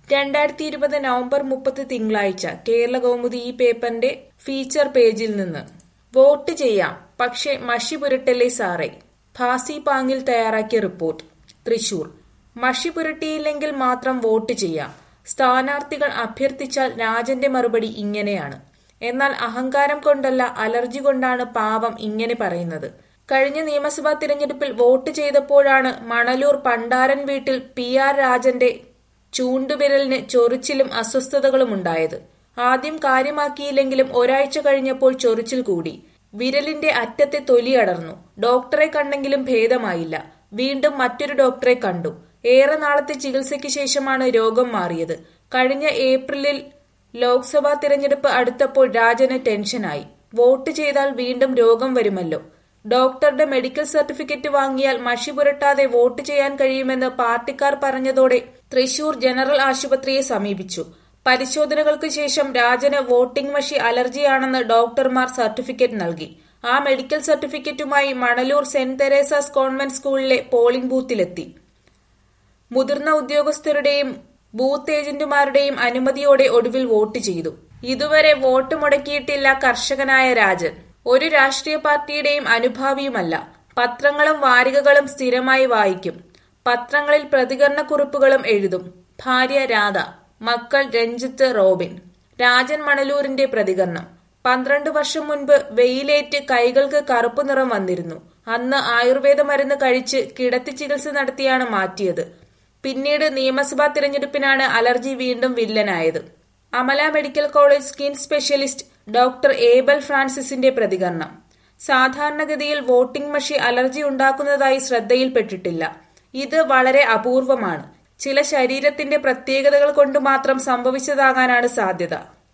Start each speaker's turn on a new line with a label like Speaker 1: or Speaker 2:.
Speaker 1: രണ്ടായിരത്തി ഇരുപത് നവംബർ മുപ്പത് തിങ്കളാഴ്ച കേരള കൗമുദി ഈ പേപ്പറിന്റെ ഫീച്ചർ പേജിൽ നിന്ന് വോട്ട് ചെയ്യാം പക്ഷേ മഷി പുരട്ടല്ലേ സാറേ ഭാസി പാങ്ങിൽ തയ്യാറാക്കിയ റിപ്പോർട്ട് തൃശൂർ മഷി പുരട്ടിയില്ലെങ്കിൽ മാത്രം വോട്ട് ചെയ്യാം സ്ഥാനാർത്ഥികൾ അഭ്യർത്ഥിച്ചാൽ രാജന്റെ മറുപടി ഇങ്ങനെയാണ് എന്നാൽ അഹങ്കാരം കൊണ്ടല്ല അലർജി കൊണ്ടാണ് പാവം ഇങ്ങനെ പറയുന്നത് കഴിഞ്ഞ നിയമസഭാ തിരഞ്ഞെടുപ്പിൽ വോട്ട് ചെയ്തപ്പോഴാണ് മണലൂർ പണ്ടാരൻ വീട്ടിൽ പി ആർ രാജന്റെ ചൂണ്ടുവിരലിന് ചൊറിച്ചിലും അസ്വസ്ഥതകളും ഉണ്ടായത് ആദ്യം കാര്യമാക്കിയില്ലെങ്കിലും ഒരാഴ്ച കഴിഞ്ഞപ്പോൾ ചൊറിച്ചിൽ കൂടി വിരലിന്റെ അറ്റത്തെ തൊലി അടർന്നു ഡോക്ടറെ കണ്ടെങ്കിലും ഭേദമായില്ല വീണ്ടും മറ്റൊരു ഡോക്ടറെ കണ്ടു ഏറെ നാളത്തെ ചികിത്സയ്ക്ക് ശേഷമാണ് രോഗം മാറിയത് കഴിഞ്ഞ ഏപ്രിലിൽ ലോക്സഭാ തിരഞ്ഞെടുപ്പ് അടുത്തപ്പോൾ രാജന് ടെൻഷനായി വോട്ട് ചെയ്താൽ വീണ്ടും രോഗം വരുമല്ലോ ഡോക്ടറുടെ മെഡിക്കൽ സർട്ടിഫിക്കറ്റ് വാങ്ങിയാൽ മഷി പുരട്ടാതെ വോട്ട് ചെയ്യാൻ കഴിയുമെന്ന് പാർട്ടിക്കാർ പറഞ്ഞതോടെ തൃശൂർ ജനറൽ ആശുപത്രിയെ സമീപിച്ചു പരിശോധനകൾക്ക് ശേഷം രാജന് വോട്ടിംഗ് മഷി അലർജിയാണെന്ന് ഡോക്ടർമാർ സർട്ടിഫിക്കറ്റ് നൽകി ആ മെഡിക്കൽ സർട്ടിഫിക്കറ്റുമായി മണലൂർ സെന്റ് തെരേസാസ് കോൺവെന്റ് സ്കൂളിലെ പോളിംഗ് ബൂത്തിലെത്തി മുതിർന്ന ഉദ്യോഗസ്ഥരുടെയും ബൂത്ത് ഏജന്റുമാരുടെയും അനുമതിയോടെ ഒടുവിൽ വോട്ട് ചെയ്തു ഇതുവരെ വോട്ട് മുടക്കിയിട്ടില്ല കർഷകനായ രാജൻ ഒരു രാഷ്ട്രീയ പാർട്ടിയുടെയും അനുഭാവിയുമല്ല പത്രങ്ങളും വാരികകളും സ്ഥിരമായി വായിക്കും പത്രങ്ങളിൽ പ്രതികരണക്കുറിപ്പുകളും എഴുതും ഭാര്യ രാധ മക്കൾ രഞ്ജിത്ത് റോബിൻ രാജൻ മണലൂരിന്റെ പ്രതികരണം പന്ത്രണ്ട് വർഷം മുൻപ് വെയിലേറ്റ് കൈകൾക്ക് കറുപ്പ് നിറം വന്നിരുന്നു അന്ന് ആയുർവേദ മരുന്ന് കഴിച്ച് കിടത്തി ചികിത്സ നടത്തിയാണ് മാറ്റിയത് പിന്നീട് നിയമസഭാ തിരഞ്ഞെടുപ്പിനാണ് അലർജി വീണ്ടും വില്ലനായത് Amala medical college skin specialist doctor Abel ഫ്രാൻസിസിന്റെ പ്രതികരണം സാധാരണഗതിയിൽ വോട്ടിംഗ് മഷി അലർജി ഉണ്ടാക്കുന്നതായി ശ്രദ്ധയിൽപ്പെട്ടിട്ടില്ല ഇത് വളരെ അപൂർവമാണ് ചില ശരീരത്തിന്റെ പ്രത്യേകതകൾ കൊണ്ട് മാത്രം സംഭവിച്ചതാകാനാണ് സാധ്യത